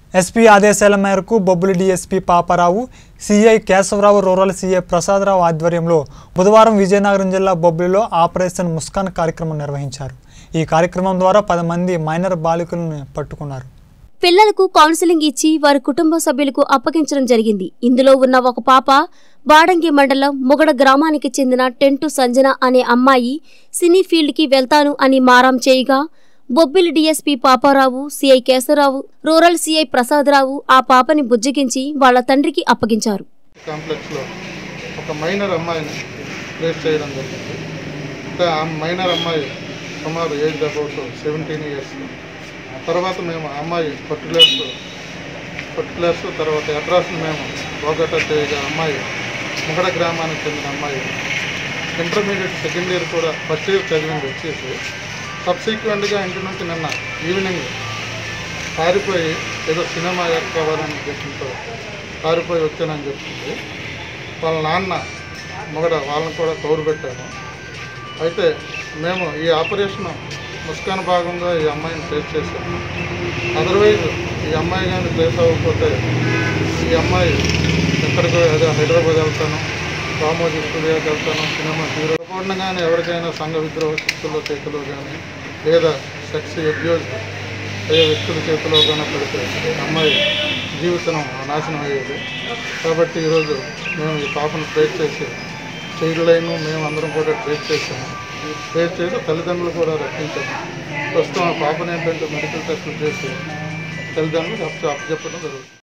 SP ఆదేశాల మేరకు Bobbili DSP Paparao CI Kesavarao rural CI Prasadarao ఆధ్వర్యంలో బుధవారం విజయనగరం జిల్లా బొబ్బిలిలో ఆపరేషన్ ముస్కాన్ కార్యక్రమం నిర్వహించారు ఈ కార్యక్రమం ద్వారా పది మంది మైనర్ బాలికలను పట్టుకున్నారు పిల్లలకు కౌన్సిలింగ్ ఇచ్చి వారి కుటుంబ సభ్యులకు అప్పగించడం జరిగింది ఇందులో ఉన్న ఒక పాప బాడంగి మండలం ముగడ గ్రామానికి చెందిన టెంటు సంజన అనే అమ్మాయి సినీ ఫీల్డ్కి వెళ్తాను అని మారాం చేయగా Bobbili DSP Paparao CI Kesavarao rural CI Prasadarao ఆ పాపని బుజ్జగించి వాళ్ళ తండ్రికి అప్పగించారు కాంప్లెక్స్లో ఒక మైనర్ అమ్మాయిని ప్లేస్ చేయడం జరిగింది అంటే ఆ మైనర్ అమ్మాయి సుమారు ఏజ్ అబౌట్ సెవెంటీన్ ఇయర్స్ తర్వాత మేము ఆ అమ్మాయి పర్టికులర్స్ పర్టికులర్స్ తర్వాత అడ్రస్ని మేము పోగొట్ట చేయగా అమ్మాయి ముగడ గ్రామానికి చెందిన అమ్మాయి ఇంటర్మీడియట్ సెకండ్ ఇయర్ కూడా ఫస్ట్ ఇయర్ చదివింది వచ్చేసి సబ్సీక్వెంట్గా ఇంటి నుంచి నిన్న ఈవినింగ్ పారిపోయి ఏదో సినిమా యాక్ట్ కావాలని ఉద్దేశంతో పారిపోయి వచ్చానని చెప్తుంది వాళ్ళ నాన్న మొగడ వాళ్ళని కూడా కౌరు పెట్టాము అయితే మేము ఈ ఆపరేషన్ ముస్కాన్ భాగంగా ఈ అమ్మాయిని ట్రేస్ చేసాము అదర్వైజ్ ఈ అమ్మాయి కానీ ట్రేస్ అవ్వకపోతే ఈ అమ్మాయి ఎక్కడికో ఏదో హైదరాబాద్ వెళ్తాను రామోజీ స్టూడియోకి వెళ్తాను సినిమా హీరో కానీ ఎవరికైనా సంఘ విద్రోహ శక్తుల్లో చేతిలో కానీ లేదా సెక్స్ అబ్యూజ్ అయ్యే వ్యక్తుల చేతిలో కానీ పెడితే ఈ అమ్మాయి జీవితం నాశనం అయ్యేది కాబట్టి ఈరోజు మేము ఈ పాపను ట్రేస్ చేసి చైల్డ్ లైన్ మేము అందరం కూడా ట్రేస్ చేసాము ట్రేస్ చేసి తల్లిదండ్రులు కూడా రక్షించాము ప్రస్తుతం ఆ పాపను ఏంటంటే మెడికల్ టెస్టులు చేసి తల్లిదండ్రులకు అప్పు అప్పచెప్పడం జరుగుతుంది